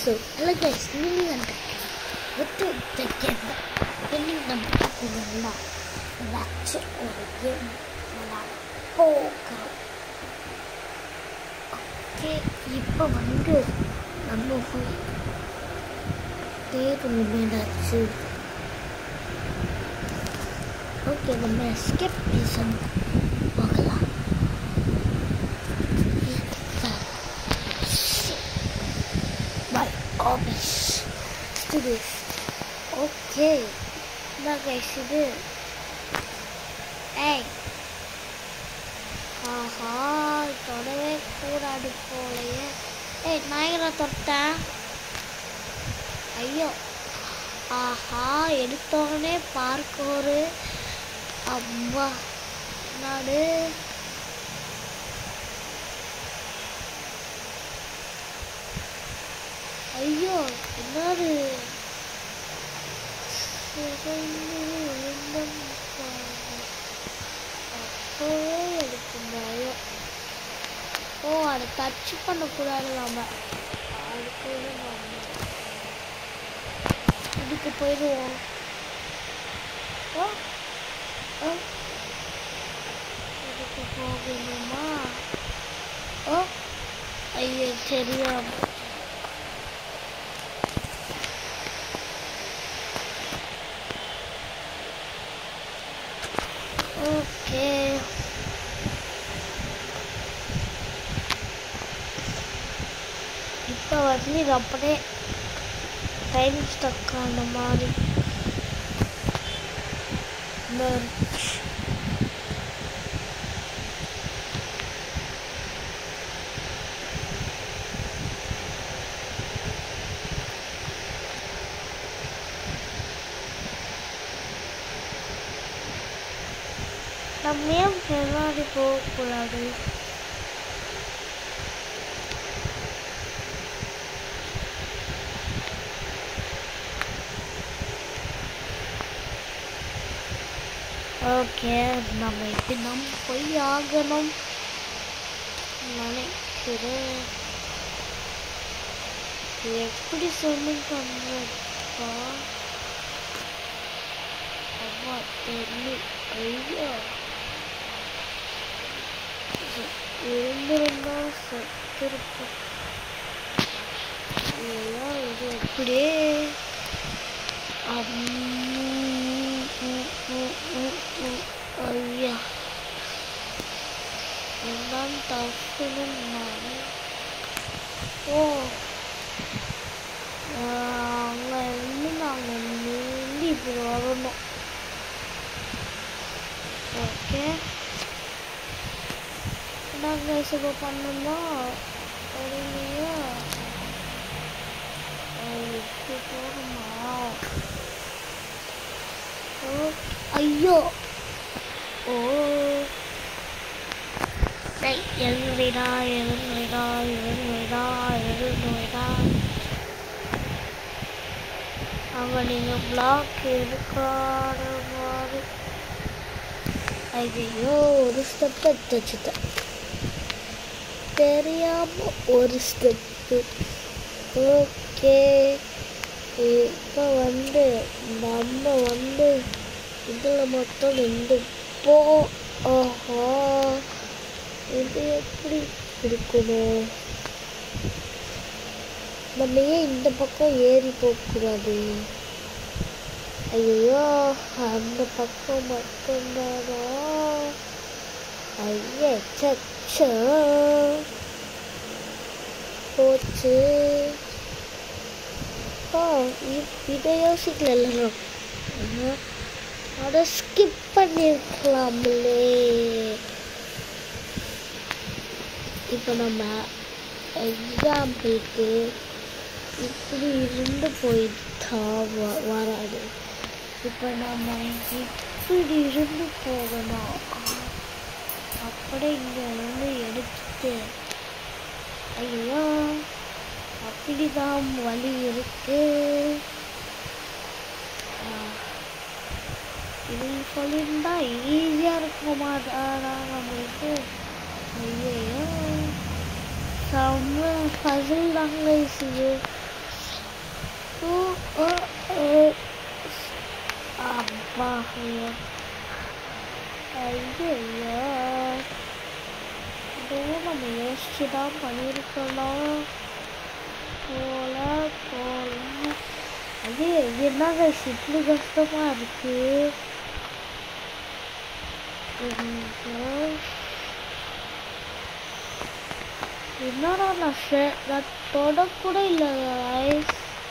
So hello guys நீங்கள் அந்த விட்டு தைக்கிறத இன்னும் நம்ம பார்த்தீங்கன்னா ஏதாச்சும் ஒரு கேம் விளாட போகிறோம் ஓகே இப்போ வந்து நம்ம போய் தேடும் ஏதாச்சும் ஓகே நம்ம ஸ்கிப் ரீசன் போகலாம் my hobbies studios ஓகே நான் கைஸ் இது ஏய் ஆஹா தொடவே கூடாது போலையே ஏய் நாயகரை தொட்டேன் ஐயோ ஆஹா எடுத்தோடனே பார்க்க ஒரு அம்மா நாடு ஐயோ என்னது சிறந்து விழுந்தம் பாரு. அப்பவே எனக்கு பயம் ஓ அதை டச் பண்ணக்கூடாது நாம அதுக்கு நம்ம இதுக்கு போயிடுவோம் ஓ ஓ இதுக்கு போகணுமா ஓ ஐயோ தெரியாம ஓகே இப்போ வந்து இது அப்படியே டைம் ஸ்டக் ஆன மாதிரி merge. நம்ம ஏன் பின்னாடி போகக்கூடாது ஓகே நம்ம இப்படி நம்ம போய் ஆகணும் நினைக்கிறேன் இது எப்படி சொல்லி பண்ணுறப்பா அம்மா தெரியல ஐயோ இருந்திருந்தா செத்துருப்போம் ஐயோ இது எப்படியே ஐயா என்னன்னு தப்புன்னு நான் ஓ அங்கே இருந்து நாங்கள் நீந்தி இப்படி வரணும் ஓகே நாங்கள் இப்போ பண்ணோம்னா பொறுமையா இப்படி போகணுமா ஓ ஐயோ ஓ டேய் எழுந்துடா எழுந்துடா எழுந்துடா எழுந்துடா அவன் நீங்கள் பிளாக் இருக்காத மாதிரி ஐயோ ஒரு ஸ்டெப் எடுத்து வச்சுட்டேன் தெரியாம ஒரு ஸ்டெப்பு ஓகே இப்போ வந்து நம்ம வந்து இதில் மட்டும் நின்று போ ஆஹா இது எப்படி கொடுக்கணும் நம்ம ஏன் இந்த பக்கம் ஏறி போகக்கூடாது ஐயோ அந்த பக்கம் மட்டும்தானா ஐயே சச்சா போச்சு ஓ இ- இதை யோசிக்கல எல்லாரும் ஆஹா. அதை ஸ்கிப் பண்ணியிருக்கலாம்லே இப்போ நம்ம எக்ஸாம்பிளுக்கு இப்படி இருந்து போயிட்டா வ- வராது இப்போ நம்ம இப்படி இருந்து போகணும் அப்படியே இங்கே இருந்து எடுத்துட்டு ஐயோ அப்படிதான் வழி இருக்கு ஆ, இது சொல்லியிருந்தா ஈஸியாக இருக்குமாடா நம்மளுக்கு ஐயோ செம்ம பசில் தாங்க இது அப்பா ஐயோ ஐயோ இதுவும் நம்ம யோசிச்சு தான் பண்ணியிருக்கலாம் போல போல அது என்னங்க இப்படி கஷ்டமா இருக்கு கொஞ்சம் என்னடா நான் ஷே- நான் தொடக்கூட இல்லை guys.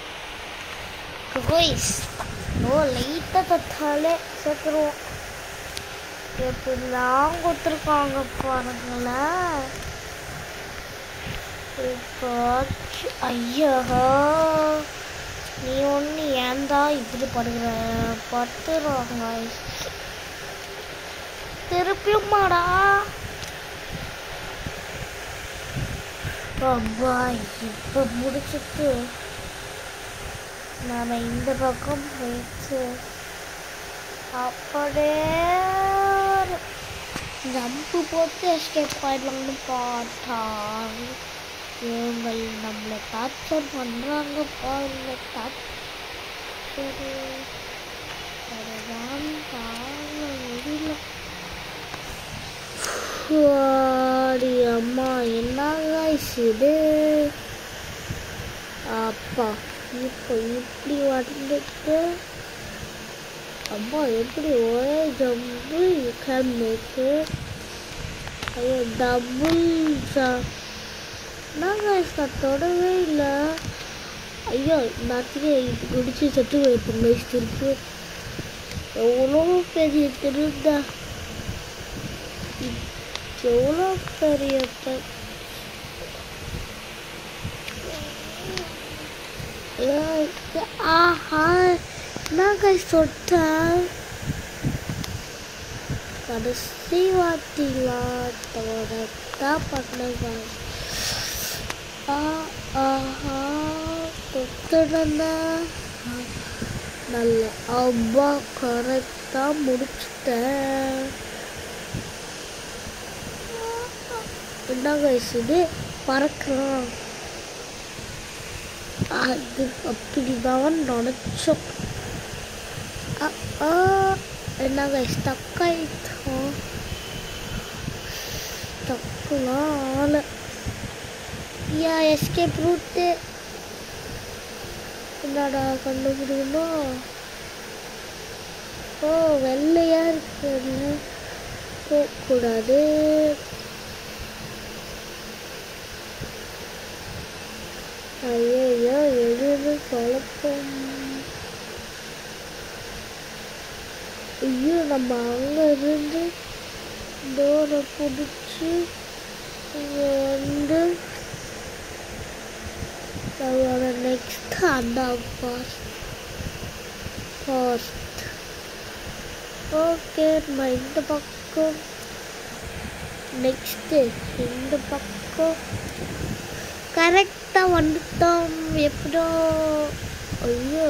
Guys, ஓ லைட்டாக தத்தாலே செத்துருவோம் எப்படிலாம் கொடுத்துருக்காங்க பாருங்களேன் இப்போ ஐயா நீ ஒன்று ஏன்டா இப்படி படுகிற பத்துருவாங்க திருப்பியுமாடா அப்பா இப்போ முடிச்சிட்டு நாம் இந்த பக்கம் போயிட்டு அப்படியே ஜம்பு போட்டு எஸ்கேப் ஆயிடலாம்னு பார்த்தா இவங்கள் நம்மளை டார்ச்சர் பண்ணுறாங்க பாருங்க டார்ச்சர் அதுதான் தாங்க முடியல அடி அம்மா என்ன guys இது அப்பா இப்போ இப்படி வந்துட்டு அம்மா எப்படி ஒரே ஜம்பு யூ கேன் மேக் ஐயோ டபுள் நான் guys நான் தொடவே இல்லை ஐயோ நாத்திலே இது குடிச்சு செத்து போயிருப்போம் guys திருப்பி எவ்வளோ பெரிய திருந்தா எவ்வளோ பெரிய த- ஏய், ஆஹா என்னங்க சொட்டேன் கடைசி வாட்டிலாம் தான் பண்ணுங்க ஆ ஆஹா தொட்டுடனா நல்ல அவ்வா கரெக்டாக முடிச்சிட்டேன் என்னங்க இது பறக்கலாம் அது அப்படிதான் நினச்சோம் என்னங்க ஸ்டக் ஆயிட்டோம் ஸ்டக்குலாம் ஆள யா எஸ்கேப் ரூட்டு என்னடா கண்டுபிடிக்கணும் ஓ வெள்ளையா இருக்குல்ல போகக்கூடாது ஐயோ எழுது குழப்பம் ஐயோ நம்ம அங்க இருந்து டோரை பிடிச்சி இங்க வந்து நம்மளோட நெக்ஸ்ட் அந்த ஃபாஸ்ட் ஃபாஸ்ட் ஓகே நம்ம இந்த பக்கம் நெக்ஸ்ட்டு இந்த பக்கம் கரெக்டாக வந்துட்டோம் எப்படோ ஐயோ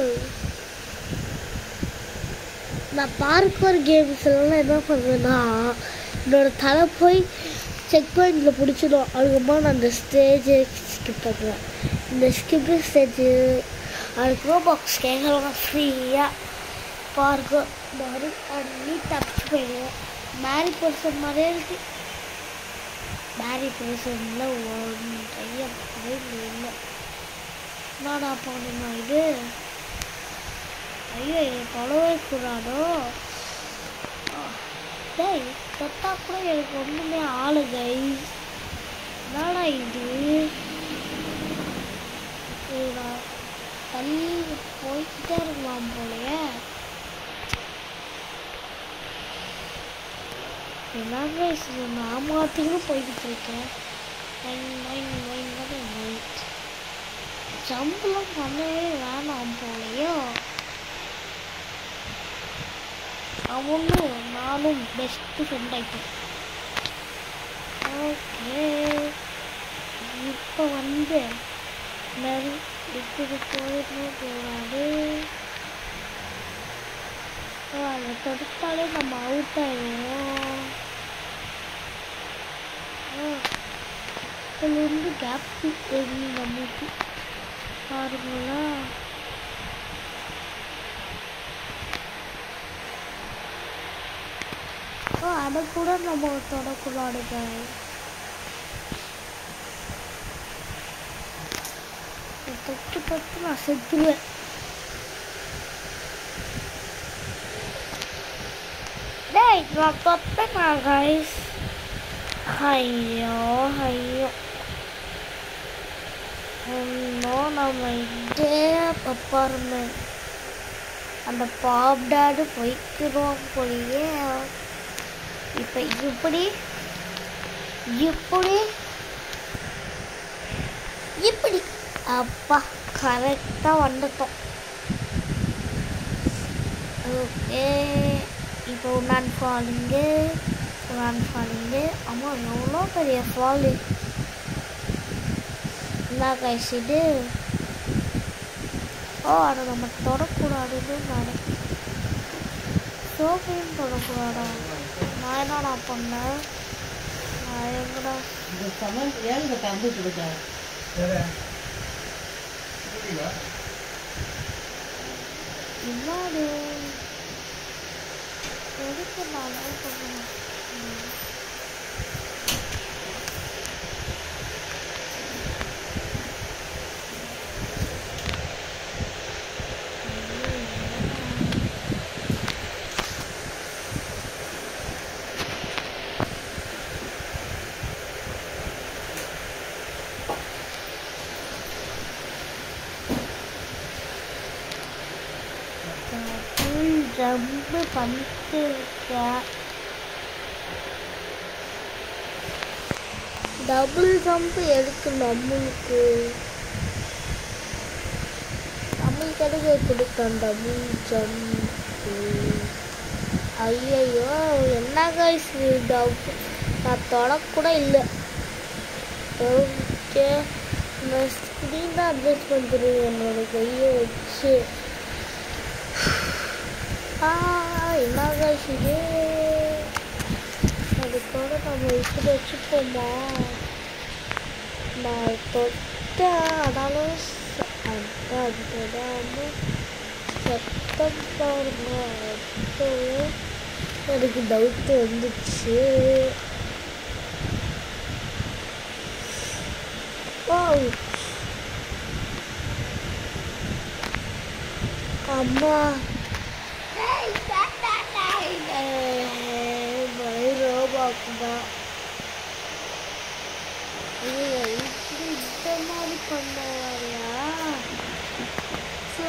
நான் பார்க்கர் கேம்ஸ் எல்லாம் என்ன பண்ணுவேன்னா என்னோட தலை போய் செக் பாயிண்டில் பிடிச்சிடும் அதுக்கப்புறமா நான் அந்த ஸ்டேஜை ஸ்கிப் பண்ணுவேன் இந்த ஸ்கிப் ஸ்டேஜு அதுக்கு பாக்ஸ் கேட்கலாம் ஃப்ரீயாக பார்க்க மாதிரி பண்ணி தப்பிச்சு போயிடுவேன் மேரி பர்சன் மாதிரியே இருக்கு மேரி பர்சனில் ஒன்றைய இல்லை என்னடா பண்ணணுமா இது ஐயோ என்னை தொடவே கூடாதோ டேய் தொட்டா கூட எனக்கு ஒன்றுமே ஆளு கைஸ் என்னடா இது இதுடா தள்ளி போய்கிட்டே இருக்கலாம் போலயே என்ன கைஸ் நான் மாற்றிலும் போய்கிட்டு இருக்கேன் nine nine nine nine nine ஜம்பெலாம் பண்ணவே வேணாம் போலையோ அவனும் நானும் பெஸ்ட் ஃப்ரெண்ட் ஆகிட்டோம் ஓகே இப்போ வந்து நிறைய இப்படி போயிடணும் கூடாது அதை தொடுத்தாலே நம்ம அவுட் ஆயிடுவோம் இதுல இருந்து கேப் தெரியும் நம்மளுக்கு பாருங்களா அதை கூட நம்ம தொடக்கூடாது guys. இதை தொட்டு தொட்டு நான் செத்துருவேன் டேய் நான் தொட்டேனா கைஸ் ஐயோ ஐயோ இன்னும் நம்ம இதே அப்பார்ட்மெண்ட் அந்த பாப் டாடு போய்க்கிறோம் போலியே இப்போ இப்படி இப்படி இப்படி அப்பா கரெக்டாக வந்துட்டோம் ஓகே இப்போ நான் ஃபாலிங்கு நான் ஃபாலிங்கு ஆமாம் எவ்வளோ பெரிய ஃபாலு என்ன கைஸ் இது ஓ அதை நம்ம தொடக்கூடாதுன்னு நான் சோஃபையும் தொடக்கூடாதா நான் என்ன நான் பண்ணேன் நான் எங்கடா இந்த சமையல் ஏன் இந்த கம்பு கொடுத்தா இன்னாடு எதுக்கு நான் பண்ணணும் ஃபுல் ஜம்ப் பண்ணிட்டு இருக்கேன் டபுள் ஜம்ப் எதுக்கு நம்மளுக்கு நம்மளுக்கு எதுக்கு கொடுத்தோம் டபுள் ஜம்ப் ஐயையோ என்ன கைஸ் டபுள் நான் தொடக்கூட இல்லை ஓகே நான் ஸ்க்ரீன் தான் அட்ஜஸ்ட் பண்ணுறேன் என்னோட கையை வச்சு ஆ என்ன கைஸ் இது அதுக்கூட நம்ம இப்படி வச்சுப்போமா நான் தொட்டேன் ஆனாலும் ச- அதான் அது தொடாமல் சத்தம் பாருங்க அப்போ எனக்கு டவுட் வந்துச்சு Wow. அம்மா ரோபாக்குதான் இப்படி இந்த மாதிரி பண்ணுவாரியா ஸோ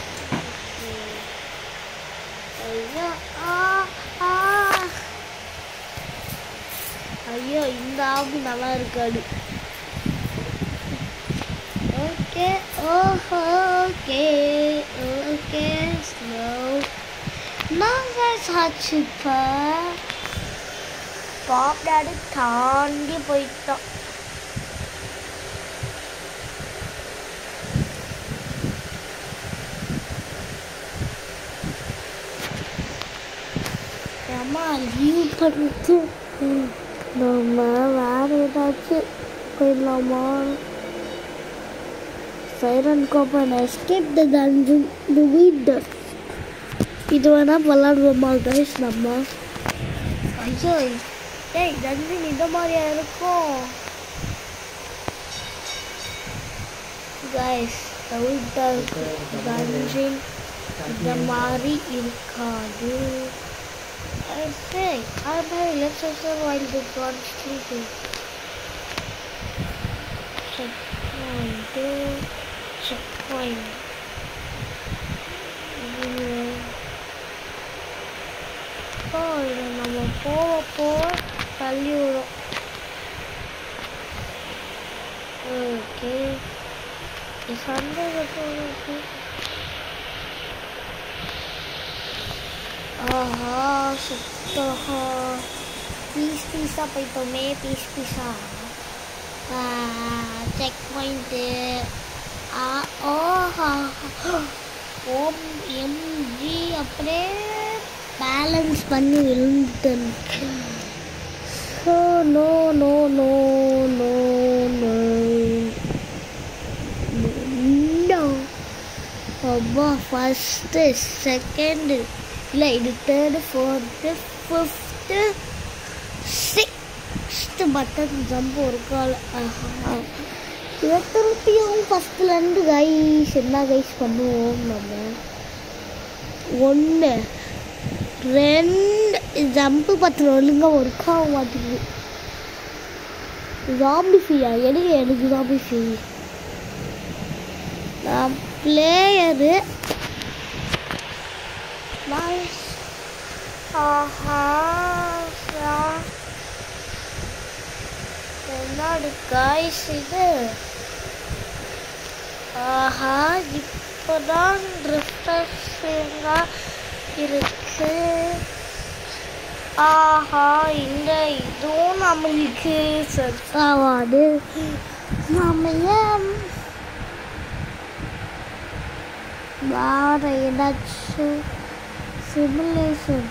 ஐயோ ஆ ஆ ஐயோ இந்த ஆபு நல்லா இருக்காது ஓகே ஓஹோ ஓகே ஓகே ஸ்லோ நாங்கள் சாச்சு இப்போ பாப் டாடி தாண்டி போயிட்டோம் அம்மா லீவ் பண்ணிட்டு ம், நம்ம வேற ஏதாச்சும் போயிடலாமா சைரன் கோப்பன் எஸ்கேப் த டஞ்சன் டு வீட் த இது வேணா விளாடுவோமா கைஸ் நம்ம ஐயோ ஏய் டஞ்சன் இந்த மாதிரியா இருக்கும் கைஸ் தவிர்த்தா டஞ்சன் இந்த மாதிரி இருக்காது I say, I buy let's also while the god sleeping. Checkpoint, checkpoint. ஓ இதை நம்ம போக போக தள்ளி விடும் ஓகே சண்டை போகிறது ஆஹா சுத்தஹா பீஸ் பீஸாக போயிட்டோமே பீஸ் பீஸா செக் பாயிண்ட்டு ஆ ஓஹா ஓம் எம்ஜி அப்படியே பேலன்ஸ் பண்ணி விழுந்துட்டேன் so no no no no no no அப்பா ஃபஸ்ட்டு செகண்டு இல்லை இது third fourth fifth sixth button jump ஒரு கால் இதை திருப்பியும் ஃபஸ்ட்லேருந்து கைஸ் என்ன கைஸ் பண்ணுவோம் நம்ம ஒன்று ரெண்டு ஜம்ப்பு பத்தில் ஒழுங்காக ஒர்க் ஆக மாட்டேங்குது ஜாம்பி ஃபீயா எனக்கு எனக்கு ஜாம்பி ஃபீ நான் பிளேயரு ஆஹா சா- என்னோட காய்ஸ் இது ஆஹா இப்போதான் ரிஃப்ரெஷிங்காக இருக்கு ஆஹா இந்த இதுவும் நம்மளுக்கு செட் ஆகாது நம்ம ஏன் வேற ஏதாச்சும் சிமுலேஷன்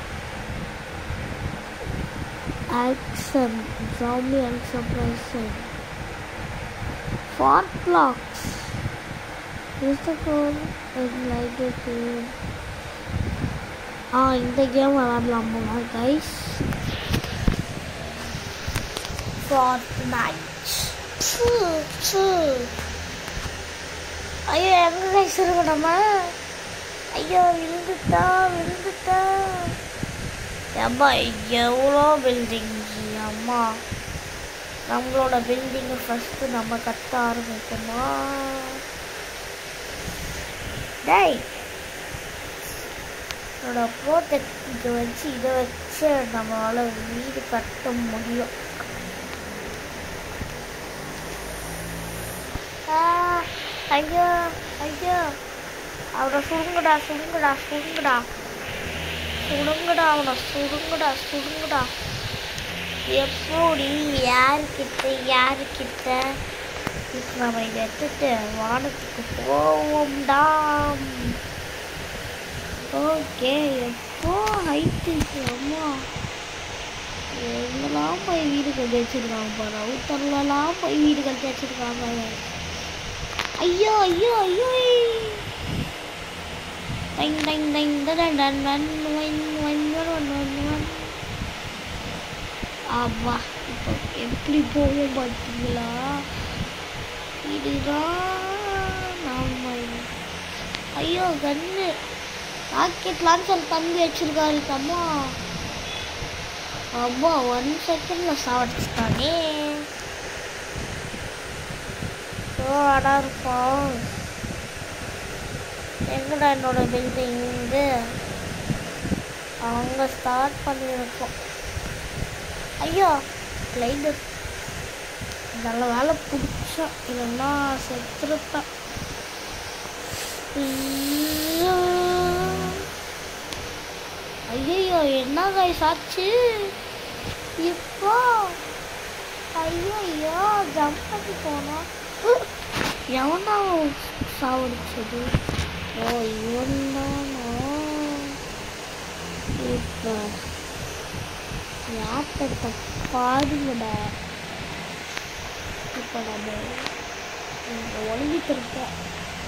ஆக்ஷன் ஜாம்பி அண்ட் சப்ரேஷன் fart blocks is the goal like game ஆ இந்த கேம் விளாடலாமா கைஸ் ஃபார்ட் நைட் ஐயோ எங்க கைஸ் இருக்கு நம்ம ஐயோ விழுந்துட்டா விழுந்துட்டா அம்மா எவ்வளோ பில்டிங் அம்மா நம்மளோட பில்டிங்கை ஃபஸ்ட்டு நம்ம கட்ட ஆரம்பிக்கணுமா டேய் என்னோட ப்ரோ டெக்னிக்கை வச்சு இதை வச்சு நம்மளால் வீடு கட்ட முடியும் ஆ, ஐயோ ஐயோ அவனை சுருங்குடா சுருங்குடா சுருங்குடா சுடுங்கடா அவனை சுடுங்கடா சுடுங்கடா எப்படி யாருக்கிட்ட யாருக்கிட்ட இப்போ நம்ம இதை எடுத்துட்டு வானத்துக்கு போவோம்டா ஓகே எப்போ ஹைட்டு அம்மா எங்கெல்லாம் போய் வீடு கட்டி வச்சிருக்காங்க பாரு அவுத்தர்லாம் போய் வீடு கட்டி வச்சிருக்காங்க ஐயோ ஐயோ ஐயோ டைங் டைங் டைங் டன் டன் டன் one one one one one ஆமா இப்போ எப்படி போவோம் பார்த்தீங்களா இதுதான் நாம ஐயோ கண்ணு ராக்கெட் லான்ச்சர் தம்பி வச்சிருக்காரு அம்மா அம்மா ஒன் செகண்ட்ல சாவடிச்சிட்டானே ஓ அடா இருப்போம் எங்கடா என்னோட பில்டிங் இது அவங்க ஸ்டார்ட் பண்ணியிருக்கோம் ஐயோ லைடர் நல்ல வேலை பிடிச்சோம் இல்லைன்னா செத்துருப்பேன் ஐயோ என்ன காய் சாச்சு இப்போ ஐயோ ஜம்ப் பண்ணி போனா எவனா சாவடிச்சது ஓ இவன் தானா இப்போ யார்கிட்ட பாடுங்கடா இப்போ நம்ம இங்க ஒளிஞ்சிட்டு இருக்கோம்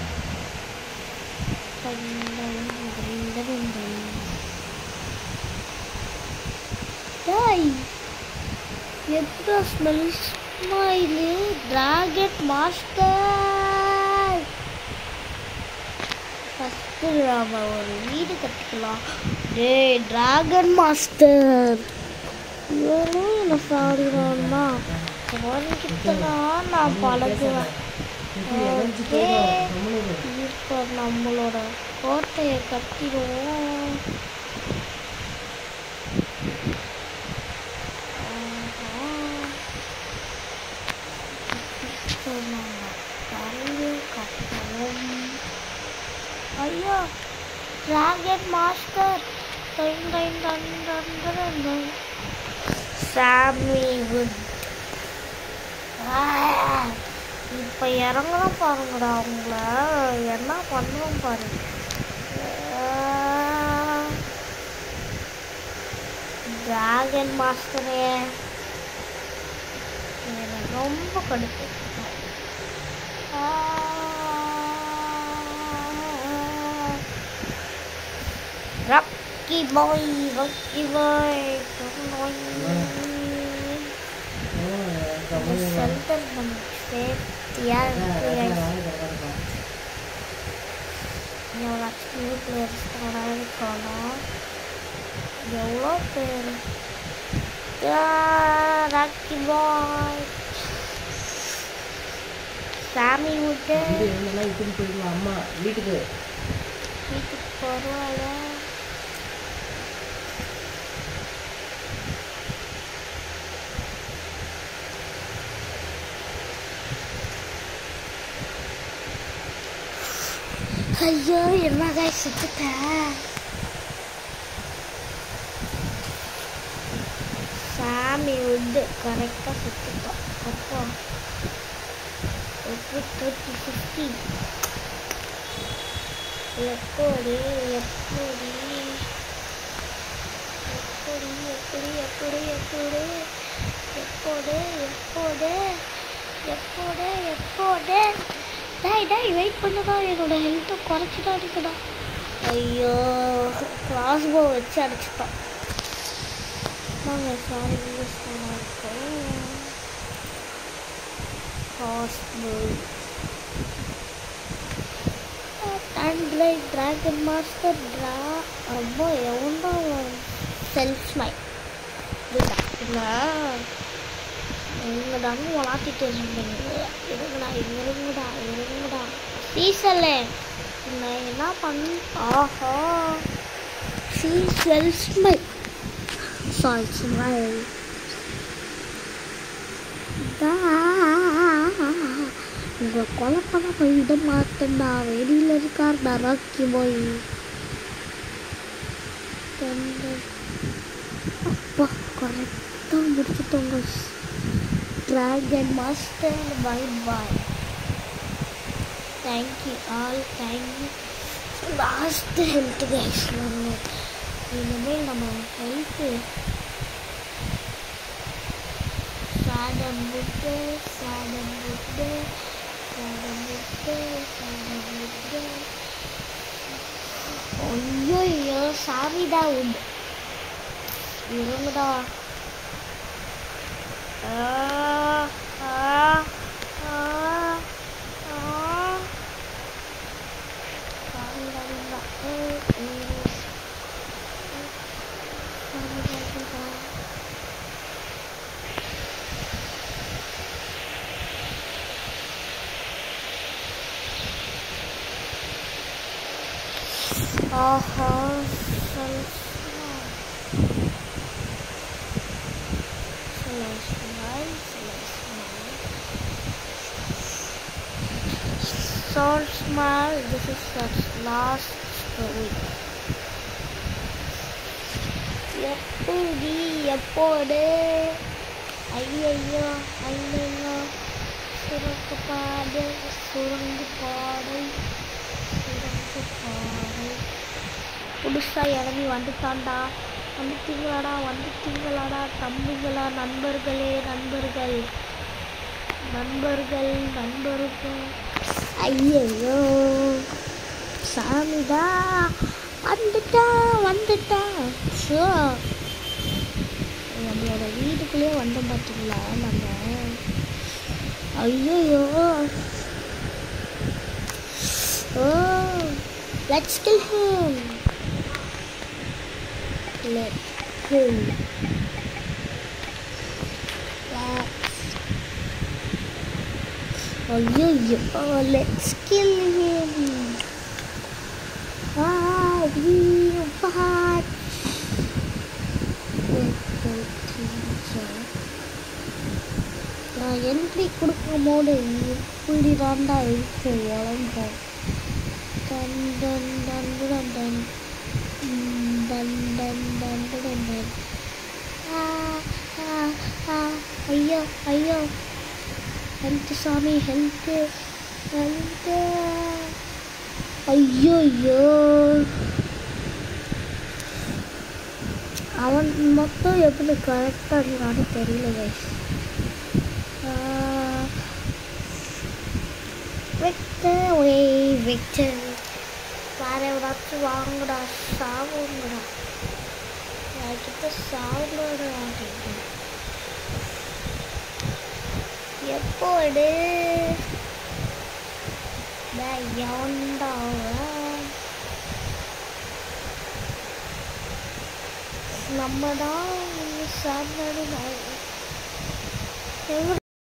டேய் எப்போ smell smile dragon master first நாம ஒரு வீடு கட்டிக்கலாம் டேய் டிராகன் மாஸ்டர் இவனும் என்ன சாடுறான்னா அவன்கிட்டலாம் நான் பழகுவேன் ஓகே இப்போ நம்மளோட கோட்டையை கட்டிடுவோம் ஆஹா. இப்போ நம்ம கரையை கட்டவும் ஐயோ டிராகன் மாஸ்டர் டைன் டைன் டன் டன் டன் டன் சாமி வுட் இப்போ இறங்கலாம் பாருங்கடா அவங்கள என்ன பண்ணுவோம் பாருங்க டிராகன் மாஸ்டரே எனக்கு ரொம்ப கடுப்பு ரப் ராக்கி பாய் ராக்கி பாய் சென்டர் நம்ம சேஃப்டியா எவ்வளோ நியூ பிளேயர்ஸ் இருக்கணும் எவ்வளோ பேர் ராக்கி பாய் சாமி விட்டு இட்டுன்னு போயிடுவோம் அம்மா வீட்டுக்கு வீட்டுக்கு போகிறோம் ஐயோ என்னங்க சுத்துட்டேன் சாமி வந்து கரெக்டாக சுத்துட்டோம் அப்போ எப்படி தேர்ட்டி ஃபிஃப்டி எப்படி எப்படி எப்படி எப்படி எப்படி எப்படி எப்போது எப்போது எப்போது எப்போது டேய் டேய் வெயிட் பண்ணுடா என்னோட ஹெல்த்தை குறைச்சிட்டா இருக்குடா ஐயோ கிராஸ் போ வச்சு அடிச்சிட்டோம் நாங்கள் சாரி யூஸ் பண்ணிருக்கோம் crossbow and like dragon master ட்ரா அப்போ எவன்டா செல்ஃப் ஸ்மைல் இதுதான் எங்கடான்னு வளாத்திட்டு இருந்தீங்க இருங்கடா இருங்கடா இருங்கடா சீசல்ல நான் என்ன பண்ண ஆஹா she self smile sorry smile உங்களை கொலை பண்ண போய் விட மாட்டேன்டா வெளியில் இருக்கார் நராக்கி போய் அப்பா கரெக்டாக முடிச்சுட்டோங்க dragon master bye bye thank you all thank you last health guys இனிமேல் நம்ம ஹெல்த்து சாதம் விட்டு சாதம் விட்டு சாதம் விட்டு சாதம் விட்டு ஐயோ சாமிடா உண்டு இருங்கடா ஆ ஆ ஆ ஆ சாமிடா உண்டா ஏ ஏ சாமிடா உண்டா ஆஹா So small, this is the last story. எப்படி எப்போது ஐயோ ஐயோ சுரக்கு பாடு சுரங்கு பாடு சுரங்கு பாடு புதுசாக இறங்கி வந்துட்டான்டா வந்துட்டீங்களாடா வந்துட்டீங்களாடா தம்பிங்களா நண்பர்களே நண்பர்கள் நண்பர்கள் நண்பர்கள் ஐயோ சாமிடா வந்துட்டா வந்துட்டா ஷோ நம்மளோட வீட்டுக்குள்ளேயே வந்த பார்த்தீங்களா நம்ம ஐயோ oh let's kill him Let's kill. Oh, yo, yo. Oh, let's kill him. Ah, we watch. நான் என்ட்ரி கொடுக்கும் போது இப்படி தாண்டா இருக்கு உடம்பும் டன் டன் டன் டன் டன் டன் டன் டன் டன் டன் ஆ ஆ ஆ ஐயோ ஐயோ ஹெல்த் சாமி ஹெல்த்து ஹெல்த்து ஐயோ ஐயோ அவன் மொத்தம் எப்படி கரெக்டாக இருக்கான்னு தெரியல கைஸ் விக்டர் வே விக்டர் வேற எவனாச்சும் வாங்கடா சாவுங்கடா என்கிட்ட சாவுங்கடா அப்படிங்க எப்போ எடு எவன்டா அவன்? நம்ம தான் சாப்பிடணும் எங்க